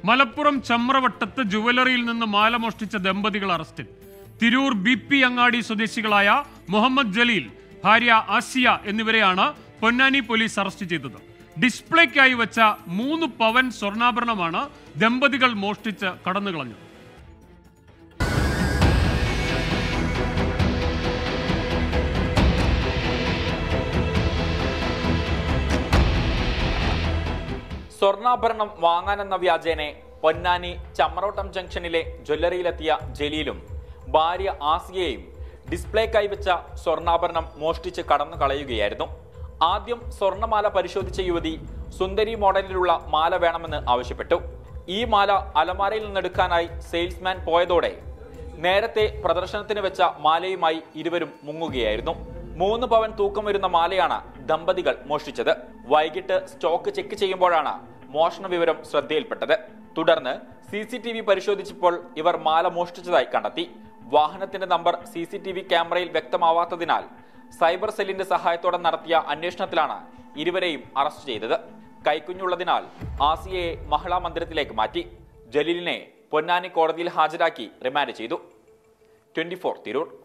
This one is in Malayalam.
മലപ്പുറം ചമ്രവട്ടത്ത് ജുവലറിയിൽ നിന്ന് മാല മോഷ്ടിച്ച ദമ്പതികൾ അറസ്റ്റിൽ തിരൂർ ബി പി അങ്ങാടി സ്വദേശികളായ മുഹമ്മദ് ജലീൽ ഭാര്യ ആസിയ എന്നിവരെയാണ് പൊന്നാനി പോലീസ് അറസ്റ്റ് ചെയ്തത് ഡിസ്പ്ലേക്കായി വെച്ച മൂന്ന് പവൻ സ്വർണ്ണാഭരണമാണ് ദമ്പതികൾ മോഷ്ടിച്ച് കടന്നുകളഞ്ഞത് സ്വർണ്ണാഭരണം വാങ്ങാനെന്ന വ്യാജേനെ പൊന്നാനി ചമ്രോട്ടം ജംഗ്ഷനിലെ ജ്വല്ലറിയിലെത്തിയ ജലീലും ഭാര്യ ആസിയയും ഡിസ്പ്ലേ കൈവച്ച സ്വർണ്ണാഭരണം മോഷ്ടിച്ച് കടന്നു കളയുകയായിരുന്നു ആദ്യം സ്വർണ്ണമാല പരിശോധിച്ച യുവതി സുന്ദരി മോഡലിലുള്ള മാല വേണമെന്ന് ആവശ്യപ്പെട്ടു ഈ മാല അലമാരയിൽ നിന്നെടുക്കാനായി സെയിൽസ്മാൻ പോയതോടെ നേരത്തെ പ്രദർശനത്തിന് വെച്ച മാലയുമായി ഇരുവരും മുങ്ങുകയായിരുന്നു മൂന്ന് പവൻ തൂക്കം വരുന്ന മാലയാണ് ദമ്പതികൾ മോഷ്ടിച്ചത് വൈകിട്ട് സ്റ്റോക്ക് ചെക്ക് ചെയ്യുമ്പോഴാണ് മോഷണ വിവരം ശ്രദ്ധയിൽപ്പെട്ടത് തുടർന്ന് സി സി ടി വി പരിശോധിച്ചപ്പോൾ ഇവർ മാല മോഷ്ടിച്ചതായി കണ്ടെത്തി വാഹനത്തിന്റെ number C C T V ക്യാമറയിൽ വ്യക്തമാവാത്തതിനാൽ സൈബർ സെല്ലിന്റെ സഹായത്തോടെ നടത്തിയ അന്വേഷണത്തിലാണ് ഇരുവരെയും അറസ്റ്റ് ചെയ്തത് കൈക്കുഞ്ഞുള്ളതിനാൽ ആസിയയെ മഹിളാ മന്ദിരത്തിലേക്ക് മാറ്റി ജലീലിനെ പൊന്നാനി കോടതിയിൽ ഹാജരാക്കി റിമാൻഡ് ചെയ്തു ട്വന്റി തിരൂർ